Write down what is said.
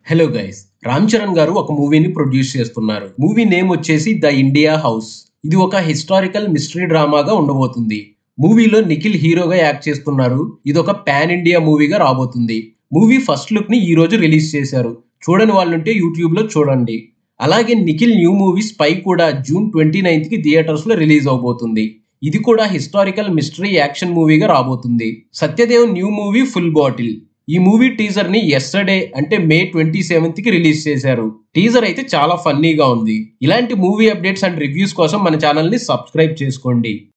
hello guys Ram Charan గారు ఒక మూవీని ప్రొడ్యూస్ చేస్తున్నారు మూవీ నేమ్ వచ్చేసి ద ఇండియా హౌస్ ఇది ఒక హిస్టారికల్ మిస్టరీ డ్రామాగా ఉండబోతుంది మూవీలో నిఖిల్ హీరోగా యాక్ట్ చేస్తున్నారు ఇది ఒక పాన్ ఇండియా మూవీగా రాబోతుంది మూవీ ఫస్ట్ లుక్ ని ఈ రోజు రిలీజ్ చేశారు చూడని వాళ్ళుంటే యూట్యూబ్ లో చూడండి అలాగే నిఖిల్ న్యూ మూవీ స్పై కూడా జూన్ ట్వంటీ నైన్త్ కి థియేటర్స్ లో రిలీజ్ అవబోతుంది ఇది కూడా హిస్టారికల్ మిస్టరీ యాక్షన్ మూవీగా రాబోతుంది Satyadev new movie full bottle ఈ మూవీ టీజర్ ని ఎస్టర్డే అంటే మే ట్వంటీ సెవెంత్ కి రిలీజ్ చేశారు టీజర్ అయితే చాలా ఫన్నీగా ఉంది ఇలాంటి మూవీ అప్డేట్స్ అండ్ రివ్యూస్ కోసం మన ఛానల్ ని సబ్స్క్రైబ్ చేసుకోండి